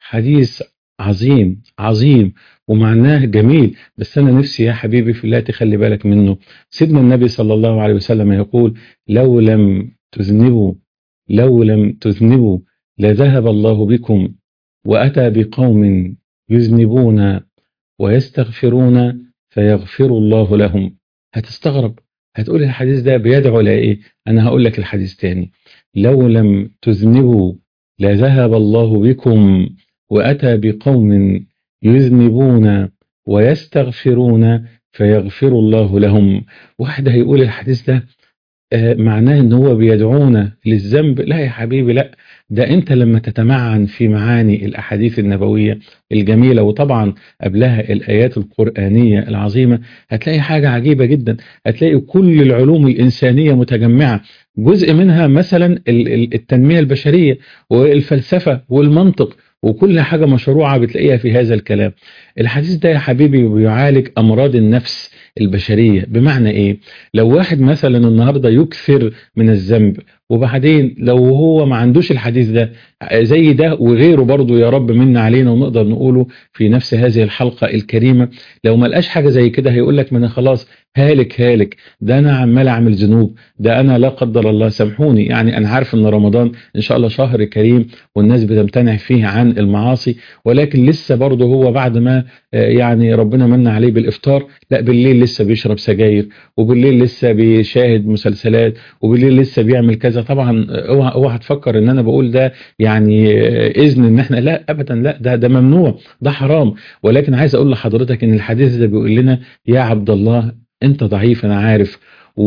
حديث عظيم عظيم ومعناه جميل بس أنا نفسي يا حبيبي في الله تخلي بالك منه سيدنا النبي صلى الله عليه وسلم يقول لو لم تذنبوا لو لم تذنبوا لذهب الله بكم وأتى بقوم يذنبون ويستغفرون فيغفر الله لهم هتستغرب هتقول الحديث ده بيدعو لإيه أنا هقول لك الحديث تاني لو لم تذنبوا لذهب الله بكم وأتى بقوم يذنبون ويستغفرون فيغفر الله لهم واحد هيقول الحديث ده آه، معناه ان هو بيدعونا للذنب لا يا حبيبي لا ده انت لما تتمعن في معاني الاحاديث النبويه الجميله وطبعا قبلها الايات القرانيه العظيمه هتلاقي حاجه عجيبه جدا هتلاقي كل العلوم الانسانيه متجمعه جزء منها مثلا ال- ال- التنميه البشريه والفلسفه والمنطق وكل حاجه مشروعه بتلاقيها في هذا الكلام الحديث ده يا حبيبي بيعالج امراض النفس البشريه بمعنى ايه لو واحد مثلا النهارده يكثر من الذنب وبعدين لو هو ما عندوش الحديث ده زي ده وغيره برضه يا رب منا علينا ونقدر نقوله في نفس هذه الحلقة الكريمة لو ما لقاش حاجة زي كده هيقول لك ما انا خلاص هالك هالك ده انا عمال اعمل ذنوب ده انا لا قدر الله سامحوني يعني انا عارف ان رمضان ان شاء الله شهر كريم والناس بتمتنع فيه عن المعاصي ولكن لسه برضه هو بعد ما آه، يعني ربنا من عليه بالافطار لا بالليل لسه بيشرب سجاير وبالليل لسه بيشاهد مسلسلات وبالليل لسه بيعمل كذا طبعا اوعى اوعى تفكر ان انا بقول ده يعني آه، اذن ان احنا لا ابدا لا ده ده ممنوع ده حرام ولكن عايز اقول لحضرتك ان الحديث ده بيقول لنا يا عبد الله انت ضعيف انا عارف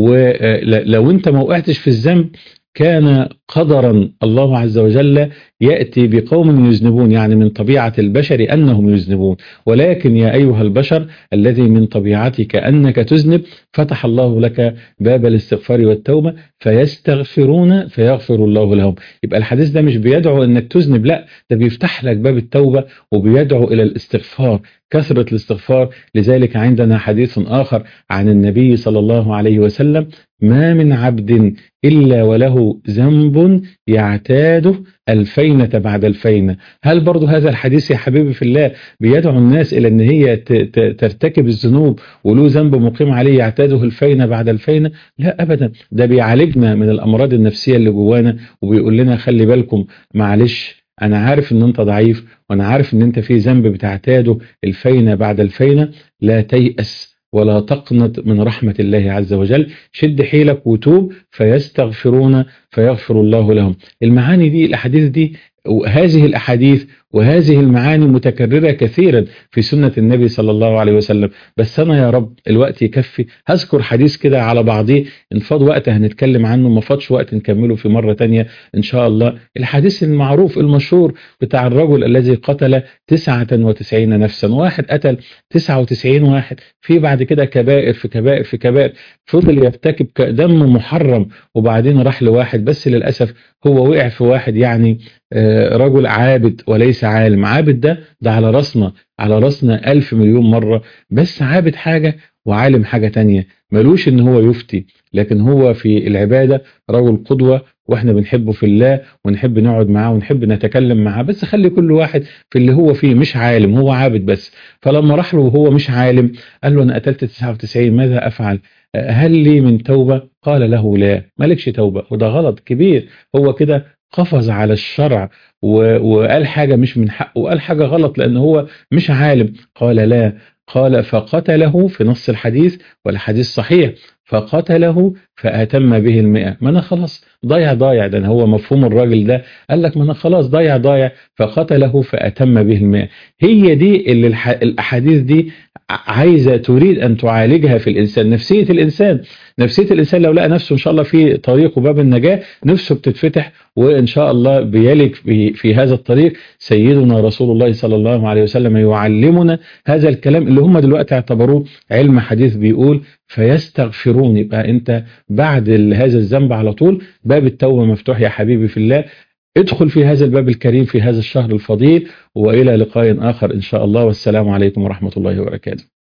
ولو انت ما وقعتش في الذنب كان قدرا الله عز وجل يأتي بقوم يذنبون يعني من طبيعة البشر أنهم يذنبون ولكن يا أيها البشر الذي من طبيعتك أنك تذنب فتح الله لك باب الاستغفار والتوبة فيستغفرون فيغفر الله لهم يبقى الحديث ده مش بيدعو أنك تذنب لا ده بيفتح لك باب التوبة وبيدعو إلى الاستغفار كثرة الاستغفار لذلك عندنا حديث آخر عن النبي صلى الله عليه وسلم ما من عبد إلا وله ذنب يعتاده الفينة بعد الفينة هل برضو هذا الحديث يا حبيبي في الله بيدعو الناس إلى أن هي ت- ت- ترتكب الذنوب وله ذنب مقيم عليه يعتاده الفينة بعد الفينة لا أبدا ده بيعالجنا من الأمراض النفسية اللي جوانا وبيقول لنا خلي بالكم معلش أنا عارف أن أنت ضعيف وأنا عارف أن أنت في ذنب بتعتاده الفينة بعد الفينة لا تيأس ولا تقنط من رحمة الله عز وجل شد حيلك وتوب فيستغفرون فيغفر الله لهم المعاني دي الأحاديث دي وهذه الأحاديث وهذه المعاني متكررة كثيرا في سنة النبي صلى الله عليه وسلم بس أنا يا رب الوقت يكفي هذكر حديث كده على بعضيه إن فاض وقت هنتكلم عنه ما فاضش وقت نكمله في مرة تانية إن شاء الله الحديث المعروف المشهور بتاع الرجل الذي قتل 99 نفسا واحد قتل 99 واحد في بعد كده كبائر في كبائر في كبائر فضل يرتكب ك- دم محرم وبعدين راح لواحد بس للأسف هو وقع في واحد يعني آه، رجل عابد وليس عالم عابد ده ده على راسنا على راسنا ألف مليون مرة بس عابد حاجة وعالم حاجة تانية ملوش ان هو يفتي لكن هو في العبادة رجل قدوة واحنا بنحبه في الله ونحب نقعد معاه ونحب نتكلم معاه بس خلي كل واحد في اللي هو فيه مش عالم هو عابد بس فلما راح له وهو مش عالم قال له انا قتلت 99 ماذا افعل هل لي من توبة قال له لا مالكش توبة وده غلط كبير هو كده قفز على الشرع و- وقال حاجة مش من حقه وقال حاجة غلط لأن هو مش عالم قال لا قال فقتله في نص الحديث والحديث صحيح فقتله فأتم به المئة ما أنا خلاص ضايع ضايع ده هو مفهوم الراجل ده قال لك ما أنا خلاص ضايع ضايع فقتله فأتم به المئة هي دي اللي الح- الأحاديث دي ع- عايزة تريد أن تعالجها في الإنسان نفسية الإنسان نفسية الإنسان لو لقى نفسه إن شاء الله في طريق وباب النجاة نفسه بتتفتح وإن شاء الله بيلك في, في هذا الطريق سيدنا رسول الله صلى الله عليه وسلم يعلمنا هذا الكلام اللي هم دلوقتي اعتبروه علم حديث بيقول فيستغفرون يبقى أنت بعد ال- هذا الذنب على طول باب التوبة مفتوح يا حبيبي في الله ادخل في هذا الباب الكريم في هذا الشهر الفضيل وإلى لقاء آخر إن شاء الله والسلام عليكم ورحمة الله وبركاته